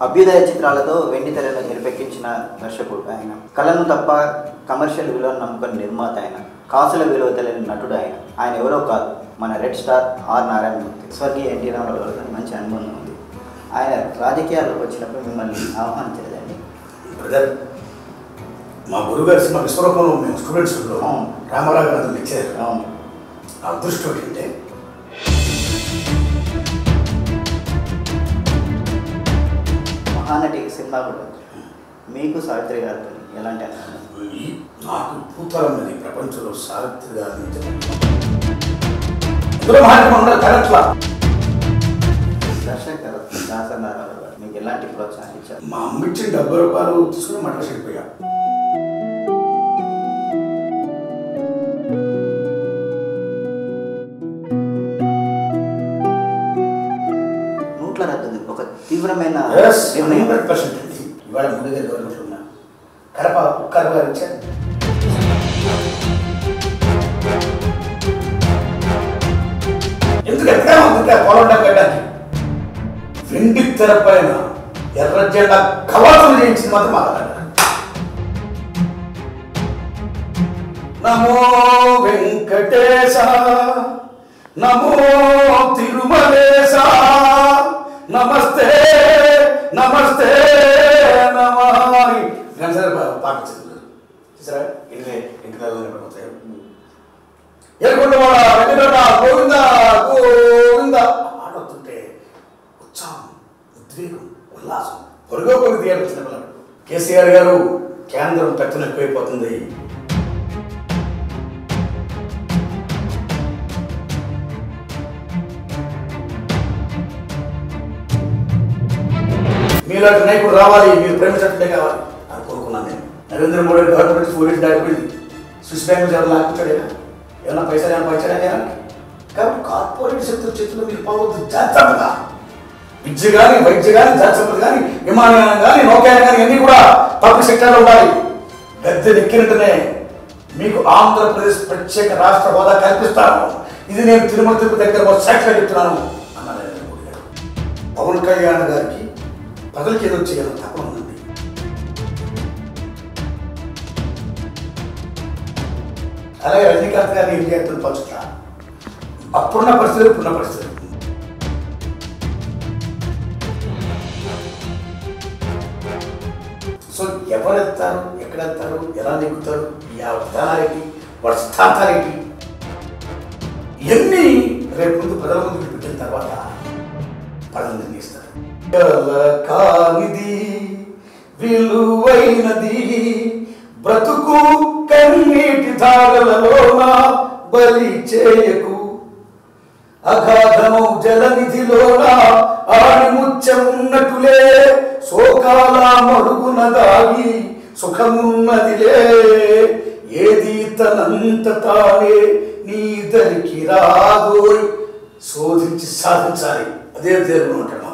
అభ్యుదయ చిత్రాలతో వెండి తెరలో నిరపెక్కించిన దర్శకుడు ఆయన కళను తప్ప కమర్షియల్ విలువను నమ్ముకుని నిర్మాత ఆయన కాసుల విలువ తెలియని నటుడు ఆయన ఆయన ఎవరో కాదు మన రెడ్ స్టార్ ఆర్ నారాయణమూర్తి స్వర్గీయ ఎన్టీ రామారావు గారితో మంచి అనుబంధం ఉంది ఆయన రాజకీయాల్లోకి వచ్చినప్పుడు మిమ్మల్ని ఆహ్వానించలేదండి బ్రదర్ మా గురుగారి సినిమా విశ్వరూపంలో మేము స్టూడెంట్స్ అవును. రామారావు గారు నన్ను ఇచ్చారు అవును నా అదృష్టం ఏంటంటే మహానటి సినిమా కూడా మీకు సావిత్రి గారితో ఎలాంటి అనుబంధం ఈ నాకు భూతలన్నది ప్రపంచంలో సావిత్రి గారి నుంచి ఇందులో మహాత్మ ఉన్న కరెక్ట్లా దర్శక దాసనారాయణ గారు మీకు ఎలాంటి ప్రోత్సాహం ఇచ్చారు మా అమ్మ ఇచ్చిన డెబ్బై రూపాయలు తీసుకుని మటన్ వెళ్ళిపోయా నోట్ల రద్దు ఒక తీవ్రమైన నిర్ణయం హండ్రెడ్ పర్సెంట్ అండి ఇవాళ మోడీ గారి గవర్నమెంట్ ఉన్నా కడప ఉక్కారు గారు ఇచ్చారు ఎందుకు ఎక్కడ ఉంది పొలం కట్టడానికి వెండి తెర పైన ఎర్ర జెండా కవాతులు చేయించింది మాత్రం మాట్లాడారు నమో వెంకటేశ నమో తిరుమలేశ నమస్తే నమస్తే నమామి గంటసారి పాట వచ్చింది చూసారా ఇంటి ఇంటి పడిపోతాయి ఏడుకొండవాడ వెంకటరమణ గోవింద గోవింద పాట వస్తుంటే ఉత్సాహం ఉద్వేగం ఉల్లాసం పొరుగో పొరుగు తీయాలి వచ్చిన పిల్లలు కేసీఆర్ గారు కేంద్రం పెత్తనం ఎక్కువైపోతుంది మీలాంటి నాయకుడు రావాలి మీరు ప్రేమించట్లే కావాలి అని కోరుకున్నాను నేను Narendra Modi government police direct Swiss bank జర లాక్కుంటాడేనా ఏమన్నా పైసలు ఏమైనా పంచాడా కాబట్టి కార్పొరేట్ శక్తుల చేతుల్లో మీరు పోవద్దు జాగ్రత్తగా విద్య కానీ వైద్య కానీ జాగ్రత్త కానీ విమానయానం కానీ నౌకాయానం కానీ అన్నీ కూడా పబ్లిక్ సెక్టర్లో ఉండాలి గద్దె ఎక్కినట్టునే మీకు ఆంధ్రప్రదేశ్ ప్రత్యేక రాష్ట్ర హోదా కల్పిస్తాను ఇది నేను తిరుమల తిరుపతి దగ్గర సాక్షిగా చెప్తున్నాను అన్న నరేంద్ర మోడీ గారు పవన్ కళ్యాణ్ గారికి ప్రజలకి ఏదో చేయాలని తప్ప ఉందండి అలాగే రజనీకాంత్ గారిని ఏం చేస్తుంది పంచుతా అప్పుడున్న పరిస్థితులు ఇప్పుడున్న పరిస్థితులు సో ఎవరు వెళ్తారు ఎక్కడ వెళ్తారు ఎలా దిగుతారు ఈ ఆ విధానాలేంటి వాడి సిద్ధాంతాలేంటి ఇవన్నీ రేపు ముందు ప్రజల ముందుకు పెట్టిన తర్వాత ప్రజలు నిర్ణయిస్తారు కానిది విలువైనది బ్రతుకు కన్నీటి ధారలలోన బలి చేయకు అగాధము జలనిధిలోన ఆడి ముచ్చమున్నటులే శోకాల మడుగున దాగి సుఖమున్నదిలే ఏది తనంత తానే నీ దరికి రాదోయ్ శోధించి సాధించాలి అదే దేవుడు ఉంటాడు